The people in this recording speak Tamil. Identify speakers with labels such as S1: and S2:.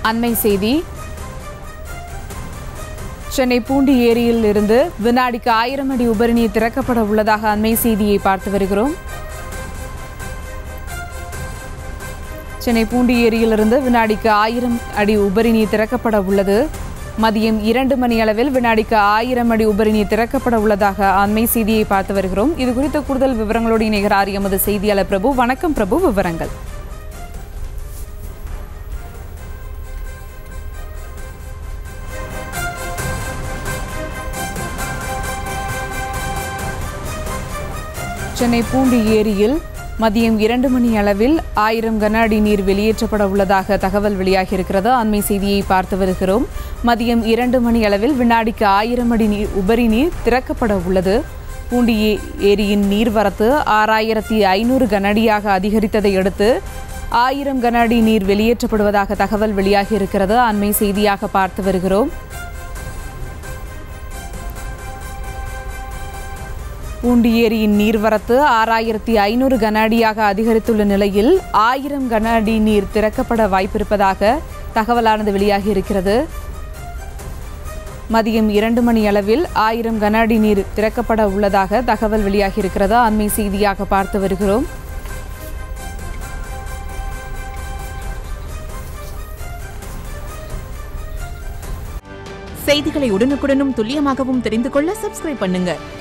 S1: அண்மை செய்தி சென்னை பூண்டி ஏரியில் இருந்து வினாடிக்கு ஆயிரம் அடி உபரிநீர் திறக்கப்பட உள்ளதாக அண்மை செய்தியை பார்த்து வருகிறோம் சென்னை பூண்டி ஏரியிலிருந்து வினாடிக்கு ஆயிரம் அடி உபரிநீர் திறக்கப்பட உள்ளது மதியம் இரண்டு மணி அளவில் வினாடிக்கு ஆயிரம் அடி உபரிநீர் திறக்கப்பட உள்ளதாக அண்மை செய்தியை பார்த்து வருகிறோம் இது குறித்த கூடுதல் விவரங்களோடு இணைகிறார் எமது செய்தியாளர் பிரபு வணக்கம் பிரபு விவரங்கள் சென்னை பூண்டி ஏரியில் மதியம் இரண்டு மணி அளவில் ஆயிரம் கன அடி நீர் வெளியேற்றப்பட உள்ளதாக தகவல் வெளியாகியிருக்கிறது அண்மை செய்தியை பார்த்து வருகிறோம் மதியம் இரண்டு மணி அளவில் வினாடிக்கு ஆயிரம் அடி நீர் உபரி நீர் திறக்கப்பட உள்ளது பூண்டி ஏ- ஏரியின் நீர்வரத்து ஆறாயிரத்தி ஐநூறு கனஅடியாக அதிகரித்ததை அடுத்து ஆயிரம் கன அடி நீர் வெளியேற்றப்படுவதாக தகவல் வெளியாகியிருக்கிறது அண்மை செய்தியாக பார்த்து வருகிறோம் பூண்டி ஏரியின் நீர்வரத்து ஆறாயிரத்தி ஐநூறு கன அடியாக அதிகரித்துள்ள நிலையில் ஆயிரம் கன அடி நீர் திறக்கப்பட வாய்ப்பிருப்பதாக தகவலானது வெளியாகி இருக்கிறது மதியம் இரண்டு மணி அளவில் ஆயிரம் கன அடி நீர் திறக்கப்பட உள்ளதாக தகவல் வெளியாகி இருக்கிறது அண்மை செய்தியாக பார்த்து வருகிறோம்
S2: செய்திகளை உடனுக்குடனும் துல்லியமாகவும் தெரிந்து கொள்ள சப்ஸ்கிரைப் பண்ணுங்க